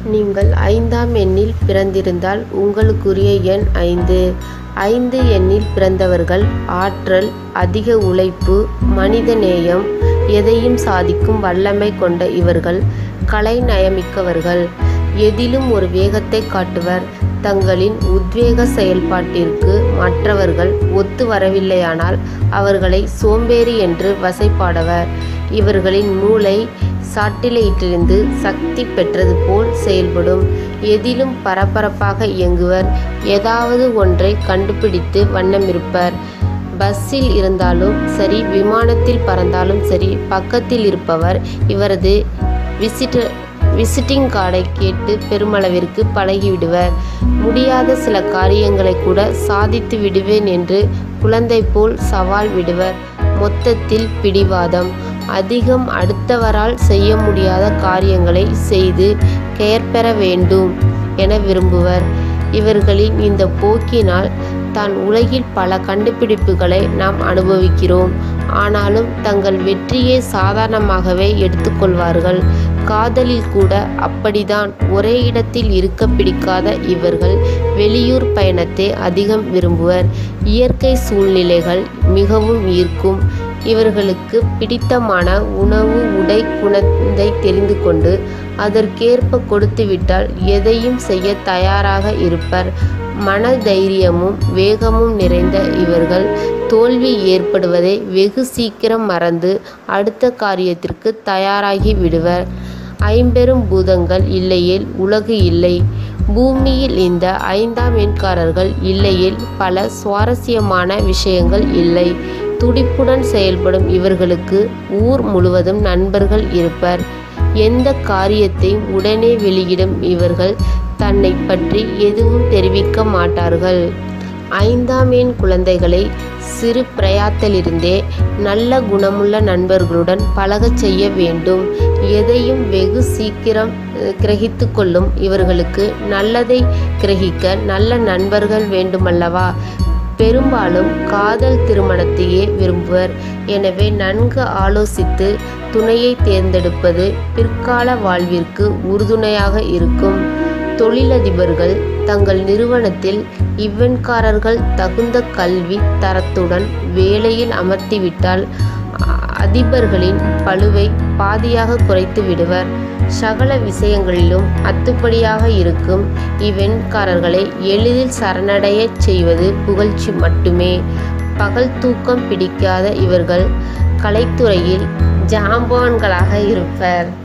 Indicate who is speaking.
Speaker 1: நீங்கள் ஐந்தாம் எண்ணில் பிறந்திருந்தால் உங்களுக்குரிய எண் ஐந்து. ஐந்து எண்ணில் பிறந்தவர்கள் ஆற்றல், அதிக உழைப்பு, மனித நேயம், எதையும் சாதிக்கும் வல்லமை கொண்ட இவர்கள் கலைநயமிக்கவர்கள். எதிலும் ஒரு வேகத்தைக் காட்டுவர். தங்களின் உத்வேக செயல்பாட்டிற்கு மற்றவர்கள் ஒத்து வரவில்லையானால் அவர்களை சோம்பேறி என்று வசைபாடவர். இவர்களின் மூளை சாட்டிலைட்டிலிருந்து சக்தி பெற்றது போல் செயல்படும். எதிலும் பரபரப்பாக இயங்குவர். ஏதாவது ஒன்றைக் கண்டுபிடித்த வண்ணமிருப்பர். பஸ்ஸில் இருந்தாலும் சரி விமானத்தில் பறந்தாலும் சரி பக்கத்தில் இருப்பவர் இவரது விசிட்டிங் கார்டைக் கேட்டுப் பெருமளவிற்கு பழகிவிடுவர். முடியாத சில காரியங்களைக் கூட சாதித்து விடுவேன் என்று குழந்தைபோல் சவால் விடுவர். மொத்தத்தில் பிடிவாதம். அதிகம் அடுத்தவரால் செய்ய முடியாத காரியங்களைச் செய்து பெயர்பெற வேண்டும் என விரும்புவர். இவர்களின் இந்தப் போக்கினால் தான் உலகில் பல கண்டுபிடிப்புகளை நாம் அனுபவிக்கிறோம். ஆனாலும் தங்கள் வெற்றியை சாதாரணமாகவே எடுத்துக் கொள்வார்கள். காதலில் கூட அப்படித்தான். ஒரே இடத்தில் இருக்கப் பிடிக்காத இவர்கள் வெளியூர் பயணத்தை அதிகம் விரும்புவர். இயற்கை சூழ்நிலைகள் மிகவும் ஈர்க்கும். இவர்களுக்குப் பிடித்தமான உணவு உடை குணத்தைத் தெரிந்து கொண்டு அதற்கேற்ப கொடுத்துவிட்டால் எதையும் செய்யத் தயாராக இருப்பர். மனதைரியமும் வேகமும் நிறைந்த இவர்கள் தோல்வி ஏற்படுவதை வெகு சீக்கிரம் மறந்து அடுத்த காரியத்திற்குத் தயாராகி விடுவர். ஐம்பெரும் பூதங்கள் இல்லையேல் உலகு இல்லை. பூமியில் இந்த ஐந்தாம் எண்காரர்கள் இல்லையேல் பல சுவாரஸ்யமான விஷயங்கள் இல்லை. துடிப்புடன் செயல்படும் இவர்களுக்கு ஊர் முழுவதும் நண்பர்கள் இருப்பர். எந்தக் காரியத்தையும் உடனே வெளியிடும் இவர்கள் தன்னைப் பற்றி எதுவும் தெரிவிக்க மாட்டார்கள். ஐந்தாம் எண் குழந்தைகளை சிறு பிராயத்திலிருந்தே நல்ல குணமுள்ள நண்பர்களுடன் பழகச் செய்ய வேண்டும். எதையும் வெகு சீக்கிரம் கிரகித்துக் கொள்ளும் இவர்களுக்கு நல்லதைக் கிரகிக்க நல்ல நண்பர்கள் வேண்டுமல்லவா? பெரும்பாலும் காதல் திருமணத்தையே விரும்புவர். எனவே நன்கு ஆலோசித்து துணையைத் தேர்ந்தெடுப்பது பிற்கால வாழ்விற்கு உறுதுணையாக இருக்கும். தொழிலதிபர்கள் தங்கள் நிறுவனத்தில் இவ்வெண்காரர்கள் தகுந்த கல்வித் தரத்துடன் வேலையில் அமர்த்திவிட்டால் அதிபர்களின் பளுவைப் பாதியாகக் குறைத்து விடுவர். சகல விஷயங்களிலும் அத்துப்படியாக இருக்கும் இவ்வெண்காரர்களை எளிதில் சரணடையச் செய்வது புகழ்ச்சி மட்டுமே. பகல் தூக்கம் பிடிக்காத இவர்கள் கலைத்துறையில் ஜாம்பவான்களாக இருப்பர்.